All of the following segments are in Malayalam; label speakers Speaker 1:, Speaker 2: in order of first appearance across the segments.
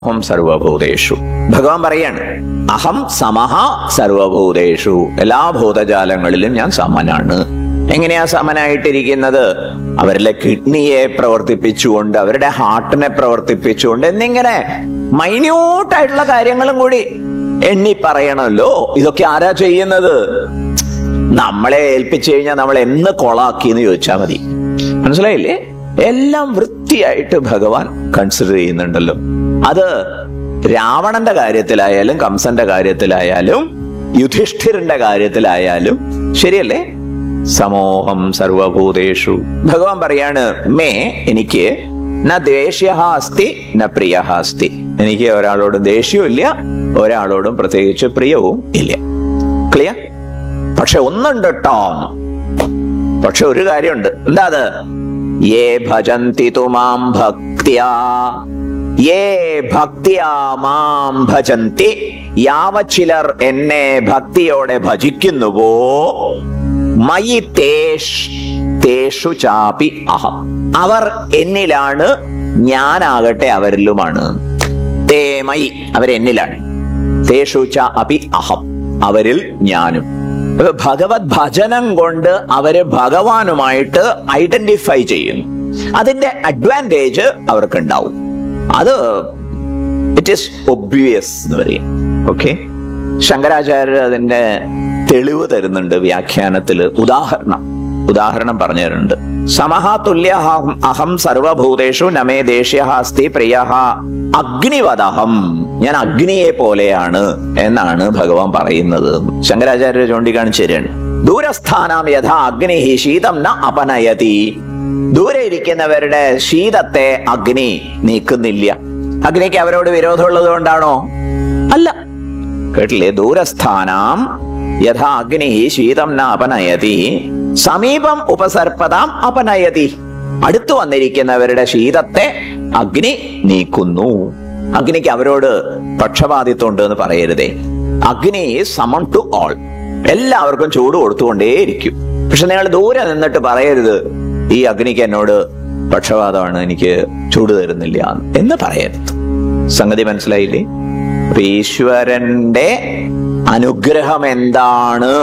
Speaker 1: അഹം സർവഭൂതേഷു ഭഗവാൻ പറയാണ് അഹം സമഹ സർവഭൂതേഷു എല്ലാ ഭൂതജാലങ്ങളിലും ഞാൻ സമനാണ് എങ്ങനെയാ സമനായിട്ടിരിക്കുന്നത് അവരിലെ കിഡ്നിയെ പ്രവർത്തിപ്പിച്ചുകൊണ്ട് അവരുടെ ഹാർട്ടിനെ പ്രവർത്തിപ്പിച്ചുകൊണ്ട് എന്നിങ്ങനെ മൈന്യൂട്ടായിട്ടുള്ള കാര്യങ്ങളും കൂടി എണ്ണി പറയണമല്ലോ ഇതൊക്കെ ആരാ ചെയ്യുന്നത് നമ്മളെ ഏൽപ്പിച്ചു കഴിഞ്ഞാൽ നമ്മൾ എന്ന് കൊളാക്കി എന്ന് ചോദിച്ചാൽ മതി മനസ്സിലായില്ലേ എല്ലാം വൃത്തിയായിട്ട് ഭഗവാൻ കൺസിഡർ ചെയ്യുന്നുണ്ടല്ലോ അത് രാവണന്റെ കാര്യത്തിലായാലും കംസന്റെ കാര്യത്തിലായാലും യുധിഷ്ഠിരന്റെ കാര്യത്തിലായാലും ശരിയല്ലേ സമൂഹം സർവഭൂതേഷു ഭഗവാൻ പറയാണ് മേ എനിക്ക് ന ദേഷ്യ അസ്തി ന പ്രിയ അസ്തി എനിക്ക് ഒരാളോടും ദേഷ്യവും ഇല്ല ഒരാളോടും പ്രത്യേകിച്ച് പ്രിയവും ഇല്ല ക്ലിയർ പക്ഷെ ഒന്നുണ്ട് കേട്ടോ പക്ഷെ ഒരു കാര്യമുണ്ട് എന്താ അത് യേ ഭജന്തി തു മാം ഭക്തിയാ യേ ഭക്തിയാ മാം ഭജന്തി യാവ ചിലർ എന്നെ ഭക്തിയോടെ ഭജിക്കുന്നുവോ മയി തേഷ് തേഷു ചാപി അഹം അവർ എന്നിലാണ് ഞാനാകട്ടെ അവരിലുമാണ് തേമയി അവരെന്നിലാണ് തേഷു ച അപി അഹം അവരിൽ ഞാനും അപ്പൊ ഭഗവത് ഭജനം കൊണ്ട് അവര് ഭഗവാനുമായിട്ട് ഐഡന്റിഫൈ ചെയ്യുന്നു അതിന്റെ അഡ്വാൻറ്റേജ് അവർക്ക് ഉണ്ടാവും അത് ഇറ്റ് ഈസ് ഒബ്വിയസ് എന്ന് പറയും ഓക്കെ ശങ്കരാചാര്യർ അതിന്റെ തെളിവ് തരുന്നുണ്ട് വ്യാഖ്യാനത്തില് ഉദാഹരണം ഉദാഹരണം പറഞ്ഞു തരുന്നുണ്ട് സമഹ തുല്യ അഹം സർവഭൂതേഷു നമേ ദേഷ്യ അസ്തി പ്രിയ അഗ്നിവദഹം ഞാൻ അഗ്നിയെ പോലെയാണ് എന്നാണ് ഭഗവാൻ പറയുന്നത് ശങ്കരാചാര്യ ചൂണ്ടിക്കാണിച്ചു തരാണ് ദൂരസ്ഥാനാം യഥാ അഗ്നി ശീതം ന അപനയതി ദൂരെ ഇരിക്കുന്നവരുടെ ശീതത്തെ അഗ്നി നീക്കുന്നില്ല അഗ്നിക്ക് അവരോട് വിരോധമുള്ളത് കൊണ്ടാണോ അല്ല കേട്ടില്ലേ ദൂരസ്ഥാനാം യഥാ അഗ്നി ശീതം ന അപനയതി സമീപം ഉപസർപ്പതാം അപനയതി അടുത്തു വന്നിരിക്കുന്നവരുടെ ശീതത്തെ അഗ്നി നീക്കുന്നു അഗ്നിക്ക് അവരോട് പക്ഷപാതിത്വം ഉണ്ട് എന്ന് പറയരുതേ അഗ്നി സമൺ ടു ഓൾ എല്ലാവർക്കും ചൂട് കൊടുത്തുകൊണ്ടേയിരിക്കും പക്ഷെ നിങ്ങൾ ദൂരെ നിന്നിട്ട് പറയരുത് ഈ അഗ്നിക്ക് എന്നോട് പക്ഷപാതമാണ് എനിക്ക് ചൂട് തരുന്നില്ല എന്ന് പറയരുത് സംഗതി മനസ്സിലായില്ലേ അപ്പൊ ഈശ്വരന്റെ അനുഗ്രഹം എന്താണ്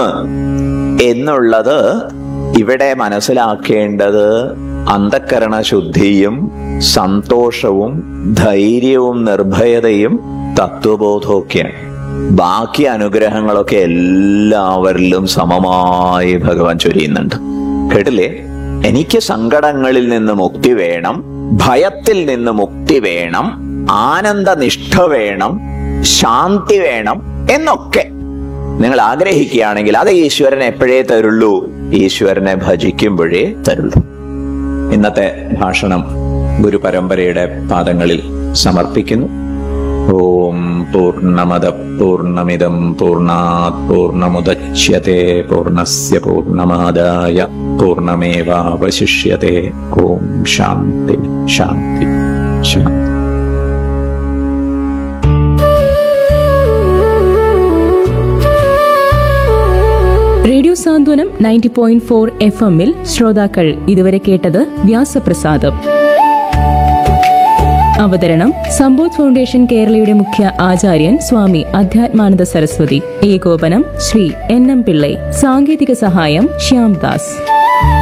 Speaker 1: എന്നുള്ളത് ഇവിടെ മനസ്സിലാക്കേണ്ടത് അന്ധക്കരണ ശുദ്ധിയും സന്തോഷവും ധൈര്യവും നിർഭയതയും തത്വബോധവും ഒക്കെയാണ് ബാക്കി അനുഗ്രഹങ്ങളൊക്കെ എല്ലാവരിലും സമമായി ഭഗവാൻ ചൊരിയുന്നുണ്ട് കേട്ടില്ലേ എനിക്ക് സങ്കടങ്ങളിൽ നിന്ന് മുക്തി വേണം ഭയത്തിൽ നിന്ന് മുക്തി വേണം ആനന്ദനിഷ്ഠ വേണം ശാന്തി വേണം എന്നൊക്കെ നിങ്ങൾ ആഗ്രഹിക്കുകയാണെങ്കിൽ അത് ഈശ്വരൻ എപ്പോഴേ തരുള്ളൂ ഈശ്വരനെ ഭജിക്കുമ്പോഴേ തരുള്ളൂ ഇന്നത്തെ ഭാഷണം ഗുരുപരമ്പരയുടെ പാദങ്ങളിൽ സമർപ്പിക്കുന്നു ഓം പൂർണ്ണമദ പൂർണ്ണമിദം പൂർണ്ണാത് പൂർണ്ണമുദച്യത്തെ പൂർണ്ണസ്യ പൂർണ്ണമാദായ പൂർണ്ണമേവാവശിഷ്യത്തെ ഓം ശാന്തി ശാന്തി ശാന്തി
Speaker 2: radio Santhwanam ninety point four F എമ്മിൽ ശ്രോതാക്കൾ ഇതുവരെ കേട്ടത് വ്യാസപ്രസാദം അവതരണം സമ്പോധ് ഫൗണ്ടേഷൻ കേരളയുടെ മുഖ്യ ആചാര്യൻ സ്വാമി അധ്യാത്മാനന്ദ സരസ്വതി ഏകോപനം ശ്രീ എൻ എം പിള്ളൈ സാങ്കേതിക സഹായം ശ്യാംദാസ്